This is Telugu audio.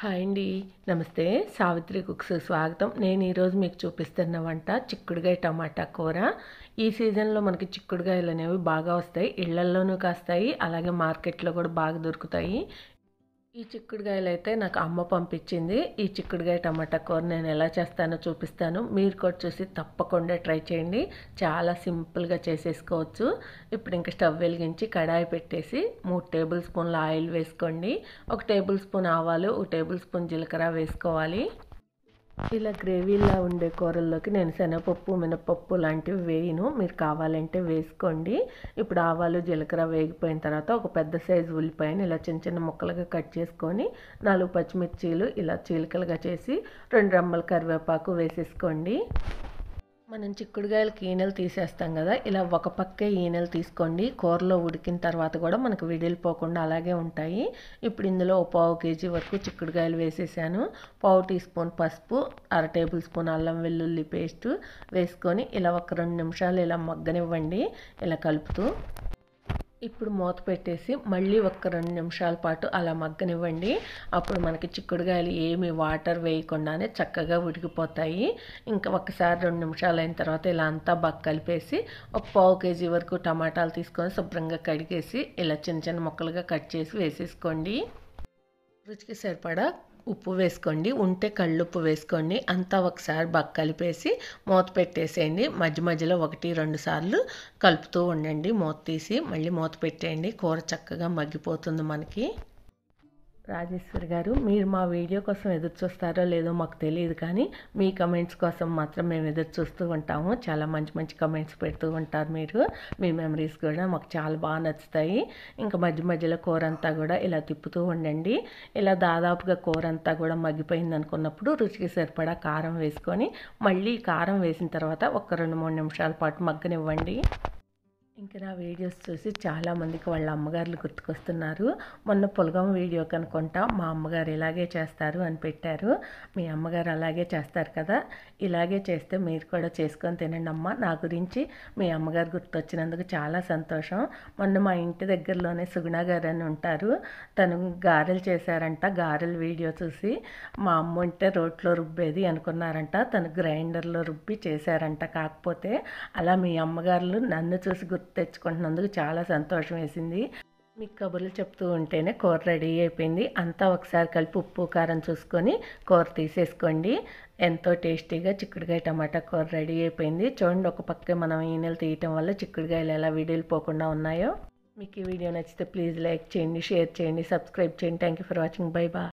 హాయ్ అండి నమస్తే సావిత్రి కుక్స్ స్వాగతం నేను ఈరోజు మీకు చూపిస్తున్న వంట చిక్కుడుగాయ టమాటా కూర ఈ సీజన్లో మనకి చిక్కుడుగాయలు అనేవి బాగా వస్తాయి ఇళ్లల్లోనూ కాస్తాయి అలాగే మార్కెట్లో కూడా బాగా దొరుకుతాయి ఈ చిక్కుడుగాయలు అయితే నాకు అమ్మ పంపించింది ఈ చిక్కుడుగాయ టమాటా కూర నేను ఎలా చేస్తానో చూపిస్తాను మీరు కూడా చూసి తప్పకుండా ట్రై చేయండి చాలా సింపుల్గా చేసేసుకోవచ్చు ఇప్పుడు ఇంకా స్టవ్ వెలిగించి కడాయి పెట్టేసి మూడు టేబుల్ స్పూన్ల ఆయిల్ వేసుకోండి ఒక టేబుల్ స్పూన్ ఆవాలు ఒక టేబుల్ స్పూన్ జీలకర్ర వేసుకోవాలి ఇలా గ్రేవీలా ఉండే కూరల్లోకి నేను శనగపప్పు మినపప్పు లాంటివి వేయను మీరు కావాలంటే వేసుకోండి ఇప్పుడు ఆవాలు జీలకర్ర వేగిపోయిన తర్వాత ఒక పెద్ద సైజు ఉల్లిపాయని ఇలా చిన్న చిన్న ముక్కలుగా కట్ చేసుకొని నాలుగు పచ్చిమిర్చీలు ఇలా చీలికలుగా చేసి రెండు రమ్మల కరివేపాకు వేసేసుకోండి మనం చిక్కుడుగాయలకి ఈనెలు తీసేస్తాం కదా ఇలా ఒక పక్కే ఈనెలు తీసుకోండి కూరలో ఉడికిన తర్వాత కూడా మనకు విడిలిపోకుండా అలాగే ఉంటాయి ఇప్పుడు ఇందులో ఒక పావు కేజీ వరకు చిక్కుడుగాయలు వేసేసాను పావు టీ స్పూన్ పసుపు అర టేబుల్ స్పూన్ అల్లం వెల్లుల్లి పేస్ట్ వేసుకొని ఇలా ఒక రెండు నిమిషాలు ఇలా మగ్గనివ్వండి ఇలా కలుపుతూ ఇప్పుడు మూత పెట్టేసి మళ్ళీ ఒక రెండు నిమిషాల పాటు అలా మగ్గనివ్వండి అప్పుడు మనకి చిక్కుడుగాయలు ఏమి వాటర్ వేయకుండానే చక్కగా ఉడికిపోతాయి ఇంకా ఒకసారి రెండు నిమిషాలు అయిన తర్వాత ఇలా అంతా బాగా కలిపేసి ఒక పావు కేజీ వరకు టమాటాలు తీసుకొని శుభ్రంగా కడిగేసి ఇలా చిన్న చిన్న ముక్కలుగా కట్ చేసి వేసేసుకోండి రుచికి సరిపడా ఉప్పు వేసుకోండి ఉంటే కళ్ళుప్పు వేసుకోండి అంతా ఒకసారి బాగా కలిపేసి మూత పెట్టేసేయండి మధ్య మధ్యలో ఒకటి రెండు సార్లు కలుపుతూ ఉండండి మూత తీసి మళ్ళీ మూత పెట్టేయండి కూర చక్కగా మగ్గిపోతుంది మనకి రాజేశ్వరి గారు మీరు మా వీడియో కోసం ఎదురు చూస్తారో లేదో మాకు తెలియదు కానీ మీ కమెంట్స్ కోసం మాత్రం మేము ఎదురు చూస్తూ ఉంటాము చాలా మంచి మంచి కమెంట్స్ పెడుతూ ఉంటారు మీరు మీ మెమరీస్ కూడా మాకు చాలా బాగా నచ్చుతాయి ఇంకా మధ్య మధ్యలో కూర అంతా కూడా ఇలా తిప్పుతూ ఉండండి ఇలా దాదాపుగా కూర అంతా కూడా మగ్గిపోయింది అనుకున్నప్పుడు రుచికి సరిపడా కారం వేసుకొని మళ్ళీ కారం వేసిన తర్వాత ఒక రెండు మూడు నిమిషాల పాటు మగ్గనివ్వండి ఇంకా నా వీడియోస్ చూసి చాలామందికి వాళ్ళ అమ్మగారులు గుర్తుకొస్తున్నారు మొన్న పొలగం వీడియో కనుకుంటా మా అమ్మగారు ఇలాగే చేస్తారు అని పెట్టారు మీ అమ్మగారు అలాగే చేస్తారు కదా ఇలాగే చేస్తే మీరు కూడా చేసుకొని తినండి అమ్మ నా గురించి మీ అమ్మగారు గుర్తొచ్చినందుకు చాలా సంతోషం మొన్న మా ఇంటి దగ్గరలోనే సుగుణ గారు అని ఉంటారు తను గారెలు చేశారంట గారెల వీడియో చూసి మా అమ్మ ఉంటే రోట్లో రుబ్బేది అనుకున్నారంట తను గ్రైండర్లో రుబ్బి చేశారంట కాకపోతే అలా మీ అమ్మగారులు నన్ను చూసి గుర్తు తెచ్చుకుంటున్నందుకు చాలా సంతోషం వేసింది మీకు కబుర్లు చెప్తూ ఉంటేనే కూర రెడీ అయిపోయింది అంతా ఒకసారి కలిపి ఉప్పు కారం చూసుకొని కూర తీసేసుకోండి ఎంతో టేస్టీగా చిక్కుడుకాయ టమాటా కూర రెడీ అయిపోయింది చూడండి ఒక పక్క మనం ఈనెలు తీయటం వల్ల చిక్కుడుకాయలు ఎలా విడిలిపోకుండా ఉన్నాయో మీకు ఈ వీడియో నచ్చితే ప్లీజ్ లైక్ చేయండి షేర్ చేయండి సబ్స్క్రైబ్ చేయండి thank you for watching bye బా